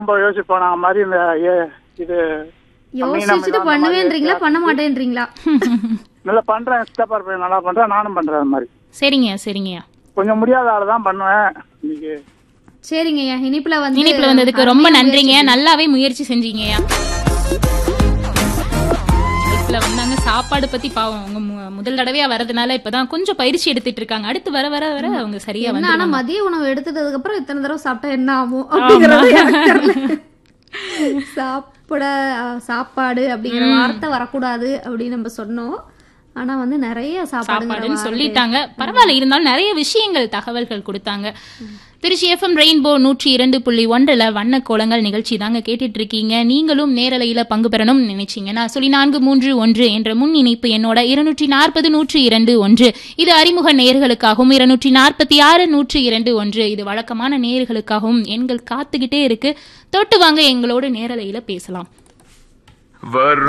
ரொம்ப யோசிப்போம் நான் மாதிரி இந்த ஏ- இது யோசிச்சுட்டு அந்த மாதிரி பண்ணுவேன்றீங்களா பண்ண மாட்டேன்றீங்களா நல்லா பண்றேன் சித்தப்பா இருப்பேன் நல்லா பண்றேன் நானும் பண்றேன் அது மாதிரி சரிங்கய்யா சரிங்கய்யா கொஞ்சம் முடியாத ஆளு தான் பண்ணுவேன் இன்னைக்கு சரிங்கய்யா இனிப்புல வந்து இனிப்புல வந்ததுக்கு ரொம்ப நன்றிங்க நல்லாவே முயற்சி செஞ்சீங்கய்யா இனிப்புல வந்தாங்க சாப்பாடு பத்தி பாவம் அவங்க மு- முதல் தடவையா வரதுனால இப்பதான் கொஞ்சம் பயிற்சி எடுத்துட்டு இருக்காங்க அடுத்து வர வர வர அவங்க சரியா என்ன வந்து ஆனா மதிய உணவு எடுத்ததுக்கு அப்புறம் இத்தனை தடவை சாப்பிட்டா என்ன ஆகும் அப்படிங்கறது எனக்கு தெரியல சாப்பிட அஹ், சாப்பாடு அப்படிங்கிற வார்த்தை வரக்கூடாது அப்படின்னு நம்ம சொன்னோம் ஆனா வந்து நிறைய சாப்பாடுங்கிற சாப்பாடுன்னு வார்த்தை- சொல்லிட்டாங்க பரவாயில்ல இருந்தாலும் நிறைய விஷயங்கள் தகவல்கள் கொடுத்தாங்க திருச்சி எஃப்எம் ரெயின்போ நூற்றி இரண்டு புள்ளி ஒன்றில் வண்ண கோலங்கள் நிகழ்ச்சி தாங்க கேட்டுட்டு இருக்கீங்க நீங்களும் நேரலையில பங்கு பெறணும்னு நினைச்சீங்கன்னா சொல்லி நான்கு மூன்று ஒன்று என்ற முன் இணைப்பு என்னோட இருநூற்றி நாற்பது நூற்றி இரண்டு ஒன்று இது அறிமுக நேர்களுக்காகவும் இருநூற்றி நாற்பத்தி ஆறு நூற்றி இரண்டு ஒன்று இது வழக்கமான நேர்களுக்காகவும் எண்கள் காத்துக்கிட்டே இருக்கு தொட்டு வாங்க எங்களோட நேரலையில பேசலாம் வரும்